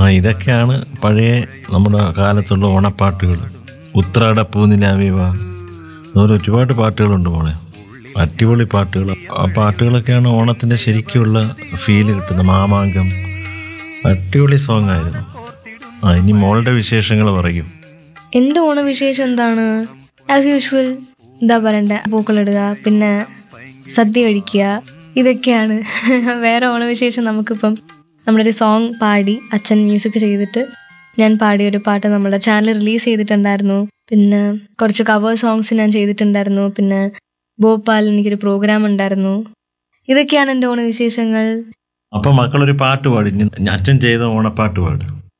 ആ ഇതൊക്കെയാണ് പഴയ നമ്മുടെ കാലത്തുള്ള ഓണപ്പാട്ടുകൾ ഉത്രാട പൂനിലാവിവ അതുപോലെ ഒരുപാട് പാട്ടുകളുണ്ട് മോളെ അടിപൊളി പാട്ടുകൾ ആ പാട്ടുകളൊക്കെയാണ് ഓണത്തിൻ്റെ ശരിക്കുള്ള ഫീല് കിട്ടുന്നത് മാമാങ്കം അടിപൊളി സോങ് ആയിരുന്നു ആ ഇനി മോളുടെ വിശേഷങ്ങൾ പറയും എൻ്റെ ഓണവിശേഷം എന്താണ് ആസ് യൂഷ്വൽ എന്താ പറയണ്ടേ പൂക്കളിടുക പിന്നെ സദ്യ കഴിക്കുക ഇതൊക്കെയാണ് വേറെ ഓണവിശേഷം നമുക്കിപ്പം നമ്മുടെ ഒരു സോങ് പാടി അച്ഛൻ മ്യൂസിക് ചെയ്തിട്ട് ഞാൻ പാടിയ ഒരു പാട്ട് നമ്മുടെ ചാനൽ റിലീസ് ചെയ്തിട്ടുണ്ടായിരുന്നു പിന്നെ കുറച്ച് കവർ സോങ്സ് ഞാൻ ചെയ്തിട്ടുണ്ടായിരുന്നു പിന്നെ ഭോപ്പാൽ എനിക്കൊരു പ്രോഗ്രാം ഉണ്ടായിരുന്നു ഇതൊക്കെയാണ് എൻ്റെ ഓണവിശേഷങ്ങൾ അപ്പം മക്കളൊരു പാട്ട് പാടി ഇനി അച്ഛൻ ചെയ്ത ഓണപ്പാട്ട് പാട്